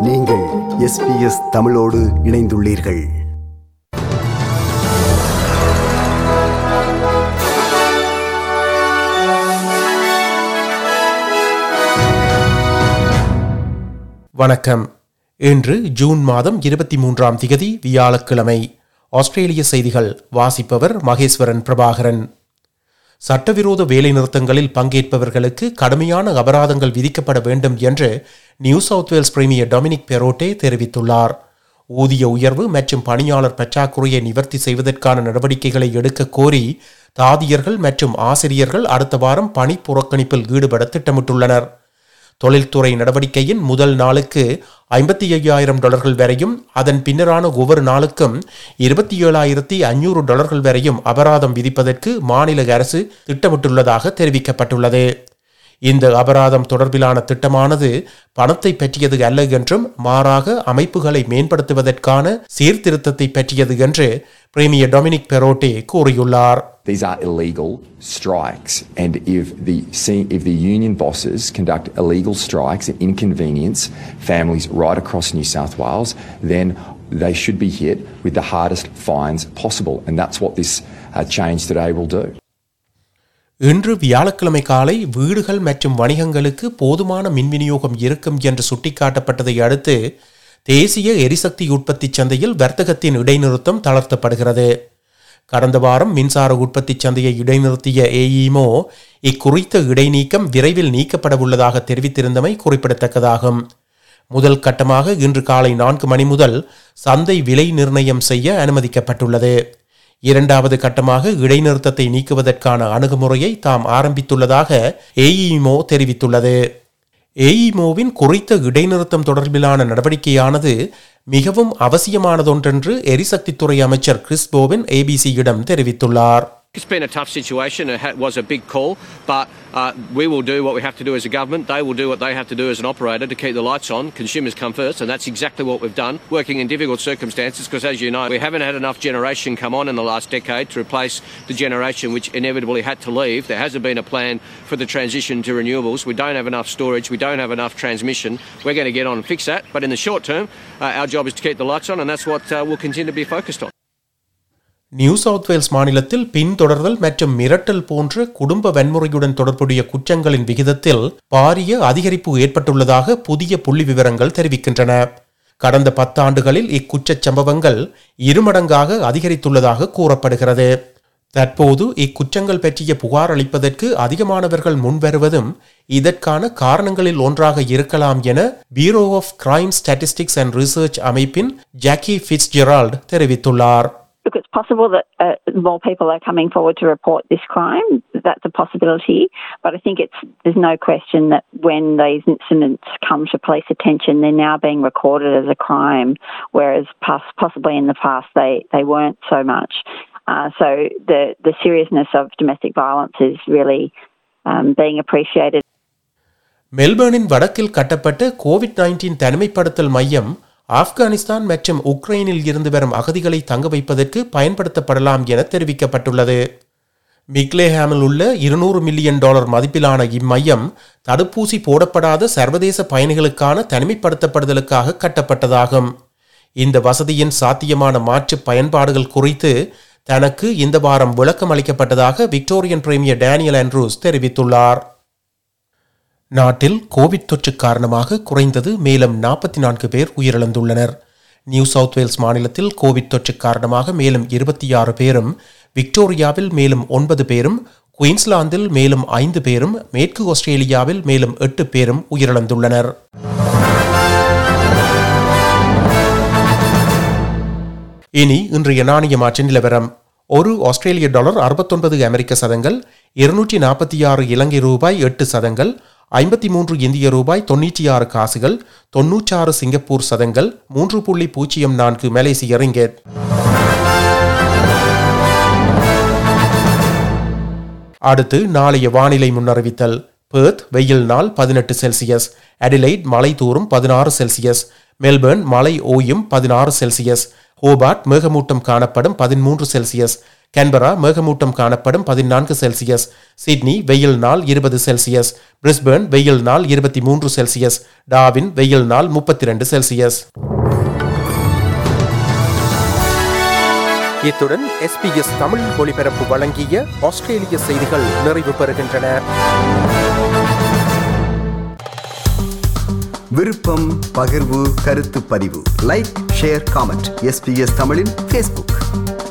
நீங்கள் எஸ்பிஎஸ் தமிழோடு இணைந்துள்ளீர்கள் வணக்கம் இன்று ஜூன் மாதம் இருபத்தி மூன்றாம் திகதி வியாழக்கிழமை ஆஸ்திரேலிய செய்திகள் வாசிப்பவர் மகேஸ்வரன் பிரபாகரன் சட்டவிரோத வேலைநிறுத்தங்களில் பங்கேற்பவர்களுக்கு கடுமையான அபராதங்கள் விதிக்கப்பட வேண்டும் என்று New South Wales premier Dominic Perrottet தெரிவித்துள்ளார் ஊதிய உயர்வு மற்றும் பணியாளர் பற்றாக்குறையை நிவர்த்தி செய்வதற்கான நடவடிக்கைகளை எடுக்க கோரி தாதியர்கள் மற்றும் ஆசிரியர்கள் அடுத்த வாரம் பணி புறக்கணிப்பில் ஈடுபட திட்டமிட்டுள்ளனர் தொழில்துறை நடவடிக்கையின் முதல் நாளுக்கு ஐம்பத்தி ஐயாயிரம் டாலர்கள் வரையும் அதன் பின்னரான ஒவ்வொரு நாளுக்கும் இருபத்தி ஏழாயிரத்தி ஐநூறு டாலர்கள் வரையும் அபராதம் விதிப்பதற்கு மாநில அரசு திட்டமிட்டுள்ளதாக தெரிவிக்கப்பட்டுள்ளது இந்த அபராதம் தொடர்பிலான திட்டமானது பணத்தை பற்றியது அல்ல என்றும் மாறாக அமைப்புகளை மேம்படுத்துவதற்கான சீர்திருத்தத்தை பற்றியது என்று பிரேமியர் டொமினிக் பெரோட்டே கூறியுள்ளார் These are illegal strikes, and if the se- if the union bosses conduct illegal strikes and inconvenience families right across New South Wales, then they should be hit with the hardest fines possible, and that's what this uh, change today will do. இன்று வியாழக்கிழமை காலை வீடுகள் மற்றும் வணிகங்களுக்கு போதுமான மின் விநியோகம் இருக்கும் என்று சுட்டிக்காட்டப்பட்டதை அடுத்து தேசிய எரிசக்தி உற்பத்தி சந்தையில் வர்த்தகத்தின் இடைநிறுத்தம் தளர்த்தப்படுகிறது கடந்த வாரம் மின்சார உற்பத்தி சந்தையை இடைநிறுத்திய ஏஇமோ இக்குறித்த இடைநீக்கம் விரைவில் நீக்கப்பட உள்ளதாக தெரிவித்திருந்தமை குறிப்பிடத்தக்கதாகும் முதல் கட்டமாக இன்று காலை நான்கு மணி முதல் சந்தை விலை நிர்ணயம் செய்ய அனுமதிக்கப்பட்டுள்ளது இரண்டாவது கட்டமாக இடைநிறுத்தத்தை நீக்குவதற்கான அணுகுமுறையை தாம் ஆரம்பித்துள்ளதாக ஏஇமோ தெரிவித்துள்ளது ஏஇமோவின் குறித்த இடைநிறுத்தம் தொடர்பிலான நடவடிக்கையானது மிகவும் அவசியமானதொன்றென்று எரிசக்தித்துறை அமைச்சர் கிறிஸ் போவின் ஏபிசியிடம் தெரிவித்துள்ளார் It's been a tough situation. It ha- was a big call, but uh, we will do what we have to do as a government. They will do what they have to do as an operator to keep the lights on. Consumers come first, and that's exactly what we've done, working in difficult circumstances because, as you know, we haven't had enough generation come on in the last decade to replace the generation which inevitably had to leave. There hasn't been a plan for the transition to renewables. We don't have enough storage. We don't have enough transmission. We're going to get on and fix that. But in the short term, uh, our job is to keep the lights on, and that's what uh, we'll continue to be focused on. New South Wales மாநிலத்தில் பின்தொடர்தல் மற்றும் மிரட்டல் போன்ற குடும்ப வன்முறையுடன் தொடர்புடைய குற்றங்களின் விகிதத்தில் பாரிய அதிகரிப்பு ஏற்பட்டுள்ளதாக புதிய புள்ளி விவரங்கள் தெரிவிக்கின்றன கடந்த பத்தாண்டுகளில் இக்குற்றச் சம்பவங்கள் இருமடங்காக அதிகரித்துள்ளதாக கூறப்படுகிறது தற்போது இக்குற்றங்கள் பற்றிய புகார் அளிப்பதற்கு அதிகமானவர்கள் முன்வருவதும் இதற்கான காரணங்களில் ஒன்றாக இருக்கலாம் என Bureau of Crime Statistics and Research அமைப்பின் ஜாக்கி ஃபிட்ஸ் ஜெரால்ட் தெரிவித்துள்ளார் Look, it's possible that uh, more people are coming forward to report this crime. That's a possibility. But I think it's there's no question that when these incidents come to police attention, they're now being recorded as a crime, whereas pos- possibly in the past they, they weren't so much. Uh, so the, the seriousness of domestic violence is really um, being appreciated. மெல்பர்னின் வடக்கில் கட்டப்பட்ட Covid nineteen தனிமைப்படுத்தல் மையம் ஆப்கானிஸ்தான் மற்றும் உக்ரைனில் இருந்து வரும் அகதிகளை தங்க வைப்பதற்கு பயன்படுத்தப்படலாம் என தெரிவிக்கப்பட்டுள்ளது மிக்லேஹாமில் உள்ள இருநூறு மில்லியன் டாலர் மதிப்பிலான இம்மையம் தடுப்பூசி போடப்படாத சர்வதேச பயணிகளுக்கான தனிமைப்படுத்தப்படுதலுக்காக கட்டப்பட்டதாகும் இந்த வசதியின் சாத்தியமான மாற்று பயன்பாடுகள் குறித்து தனக்கு இந்த வாரம் விளக்கம் அளிக்கப்பட்டதாக விக்டோரியன் பிரேமியர் டேனியல் ஆண்ட்ரூஸ் தெரிவித்துள்ளார் நாட்டில் கோவிட் தொற்று காரணமாக குறைந்தது மேலும் நாற்பத்தி நான்கு பேர் உயிரிழந்துள்ளனர் நியூ சவுத் வேல்ஸ் மாநிலத்தில் கோவிட் தொற்று காரணமாக மேலும் இருபத்தி ஆறு பேரும் விக்டோரியாவில் மேலும் ஒன்பது பேரும் குயின்ஸ்லாந்தில் மேலும் ஐந்து பேரும் மேற்கு ஆஸ்திரேலியாவில் மேலும் எட்டு பேரும் உயிரிழந்துள்ளனர் இனி இன்றைய நாணய மாற்று நிலவரம் ஒரு ஆஸ்திரேலிய டாலர் அறுபத்தொன்பது அமெரிக்க சதங்கள் இருநூற்றி நாற்பத்தி ஆறு இலங்கை ரூபாய் எட்டு சதங்கள் ஐம்பத்தி மூன்று இந்திய ரூபாய் தொன்னூற்றி ஆறு காசுகள் தொன்னூற்றாறு சிங்கப்பூர் சதங்கள் மூன்று புள்ளி பூஜ்ஜியம் நான்கு மலேசிய ரிங்கெட் அடுத்து நாளைய வானிலை முன்னறிவித்தல் பேர்த் வெயில் நாள் பதினெட்டு செல்சியஸ் அடிலைட் மலை தூரும் பதினாறு செல்சியஸ் மெல்பர்ன் மலை ஓயும் பதினாறு செல்சியஸ் ஹோபார்ட் மேகமூட்டம் காணப்படும் பதிமூன்று செல்சியஸ் கேன்பரா மேகமூட்டம் காணப்படும் பதினான்கு செல்சியஸ் சிட்னி வெயில் நாள் இருபது செல்சியஸ் பிரிஸ்பேர்ன் வெயில் நாள் இருபத்தி மூன்று செல்சியஸ் டாவின் வெயில் நாள் முப்பத்தி ரெண்டு செல்சியஸ் இத்துடன் எஸ்பிஎஸ் தமிழ் ஒலிபரப்பு வழங்கிய ஆஸ்திரேலிய செய்திகள் நிறைவு பெறுகின்றன விருப்பம் பகிர்வு கருத்து பதிவு லைக் ஷேர் காமெண்ட் எஸ்பிஎஸ் தமிழின் ஃபேஸ்புக்